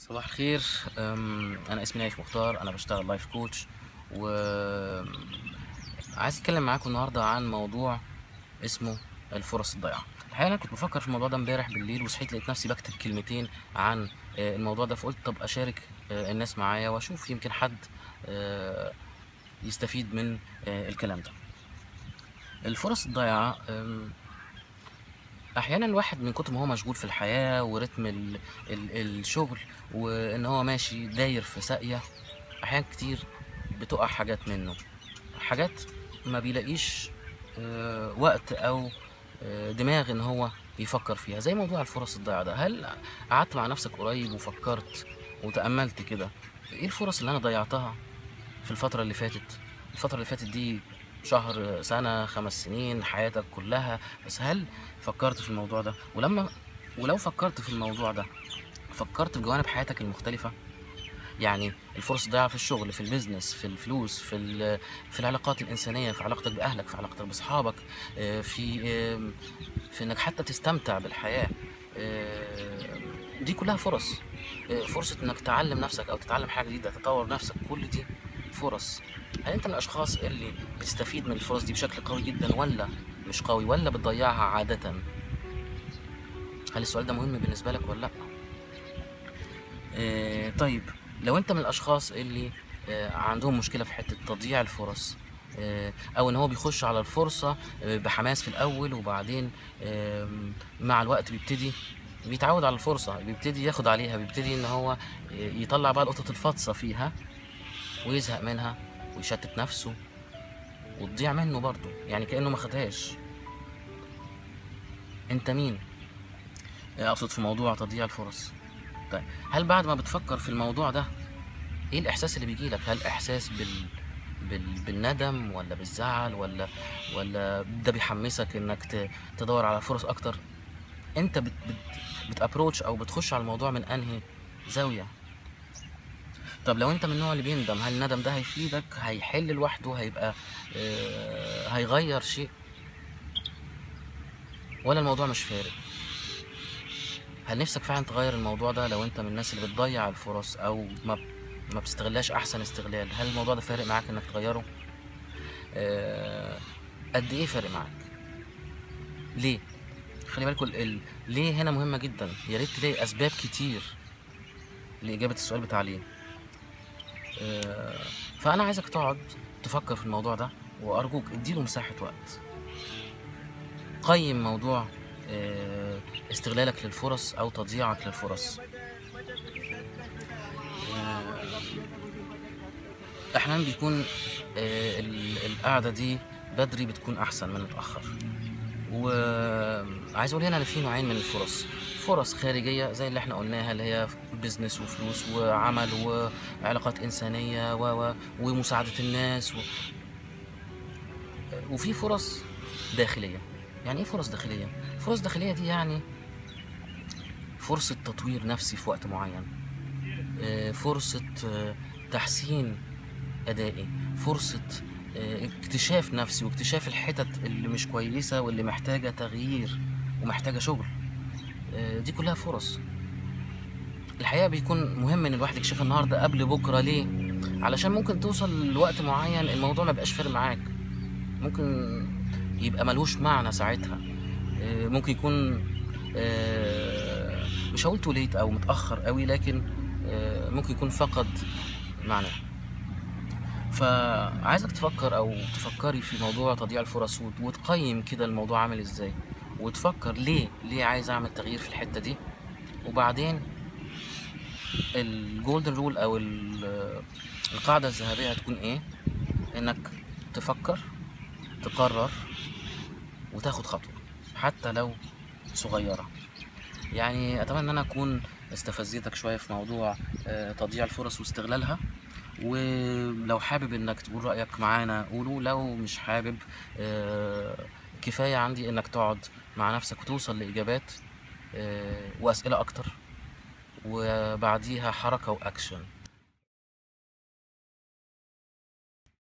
صباح الخير أم، انا اسمي نايف مختار انا بشتغل لايف كوتش و عايز اتكلم معاكم النهارده عن موضوع اسمه الفرص الضائعه الحقيقه انا كنت بفكر في الموضوع ده امبارح بالليل وصحيت لقيت نفسي بكتب كلمتين عن آه، الموضوع ده فقلت طب اشارك آه، الناس معايا واشوف يمكن حد آه، يستفيد من آه، الكلام ده الفرص الضائعه أم، احيانا الواحد من كتر ما هو مشغول في الحياه ورتم ال ال الشغل وان هو ماشي داير في ساقيه احيانا كتير بتقع حاجات منه حاجات ما بيلاقيش آه، وقت او آه، دماغ ان هو يفكر فيها زي موضوع الفرص الضائعه ده هل قعدت مع نفسك قريب وفكرت وتاملت كده ايه الفرص اللي انا ضيعتها في الفتره اللي فاتت الفتره اللي فاتت دي شهر سنه خمس سنين حياتك كلها بس هل فكرت في الموضوع ده ولما ولو فكرت في الموضوع ده فكرت في جوانب حياتك المختلفة يعني الفرص الضائعة في الشغل في البيزنس في الفلوس في ال- في العلاقات الإنسانية في علاقتك بأهلك في علاقتك بأصحابك آه، في آه، في إنك حتى تستمتع بالحياة آه، دي كلها فرص آه، فرصة إنك تعلم نفسك أو تتعلم حاجة جديدة تطور نفسك كل دي فرص هل أنت من الأشخاص اللي بتستفيد من الفرص دي بشكل قوي جدا ولا مش قوي ولا بتضيعها عادة هل السؤال ده مهم بالنسبة لك ولا لأ؟ آه طيب لو انت من الاشخاص اللي آه عندهم مشكله في حته تضييع الفرص آه او ان هو بيخش على الفرصه آه بحماس في الاول وبعدين آم، مع الوقت بيبتدي بيتعود على الفرصه بيبتدي ياخد عليها بيبتدي ان هو آه، يطلع بقى القطط الفاطسه فيها ويزهق منها ويشتت نفسه وتضيع منه برضه يعني كانه ما خدهاش انت مين آه، اقصد في موضوع تضييع الفرص طيب هل بعد ما بتفكر في الموضوع ده ايه الاحساس اللي بيجي لك هل احساس بال... بال... بالندم ولا بالزعل ولا ولا ده بيحمسك انك ت... تدور على فرص اكتر انت بت... بت... بتابروتش او بتخش على الموضوع من انهي زاويه طب لو انت من النوع اللي بيندم هل الندم ده هيفيدك هيحل لوحده هيبقى آه... هيغير شيء ولا الموضوع مش فارق هل نفسك فعلا تغير الموضوع ده لو انت من الناس اللي بتضيع الفرص او ما ما بتستغلهاش احسن استغلال هل الموضوع ده فارق معاك انك تغيره آه، قد ايه فارق معاك ليه خلي بالكوا ال- ال- ليه هنا مهمه جدا يا ريت تلاقي اسباب كتير لاجابه السؤال بتاع ليه آه، فانا عايزك تقعد تفكر في الموضوع ده وارجوك اديله مساحه وقت قيم موضوع آه، استغلالك للفرص او تضييعك للفرص آه، احيانا بيكون آه، ال- القعده دي بدري بتكون احسن من متاخر وعايز اقول هنا ان في نوعين من الفرص فرص خارجيه زي اللي احنا قلناها اللي هي بزنس وفلوس وعمل وعلاقات انسانيه و... و... ومساعده الناس و... وفي فرص داخليه يعني ايه فرص داخليه فرص داخليه دي يعني فرصه تطوير نفسي في وقت معين آه، فرصه آه، تحسين ادائي فرصه آه، اكتشاف نفسي واكتشاف الحتت اللي مش كويسه واللي محتاجه تغيير ومحتاجه شغل آه، دي كلها فرص الحقيقه بيكون مهم ان الواحد يكشفها النهارده قبل بكره ليه علشان ممكن توصل لوقت معين الموضوع ما يبقاش فارق معاك ممكن يبقى ملوش معنى ساعتها آه، ممكن يكون آه، مش هقول توليت او متاخر قوي لكن آه، ممكن يكون فقد معناه فعايزك تفكر او تفكري في موضوع تضييع الفرص وت- وتقيم كده الموضوع عامل ازاي وتفكر ليه ليه عايز اعمل تغيير في الحته دي وبعدين الجولدن رول او ال- القاعده الذهبيه هتكون ايه انك تفكر تقرر وتاخد خطوه حتى لو صغيره يعني اتمنى ان انا اكون استفزيتك شويه في موضوع آه، تضييع الفرص واستغلالها ولو حابب انك تقول رايك معانا قوله لو مش حابب آه، كفايه عندي انك تقعد مع نفسك وتوصل لاجابات آه، واسئله اكتر وبعديها حركه واكشن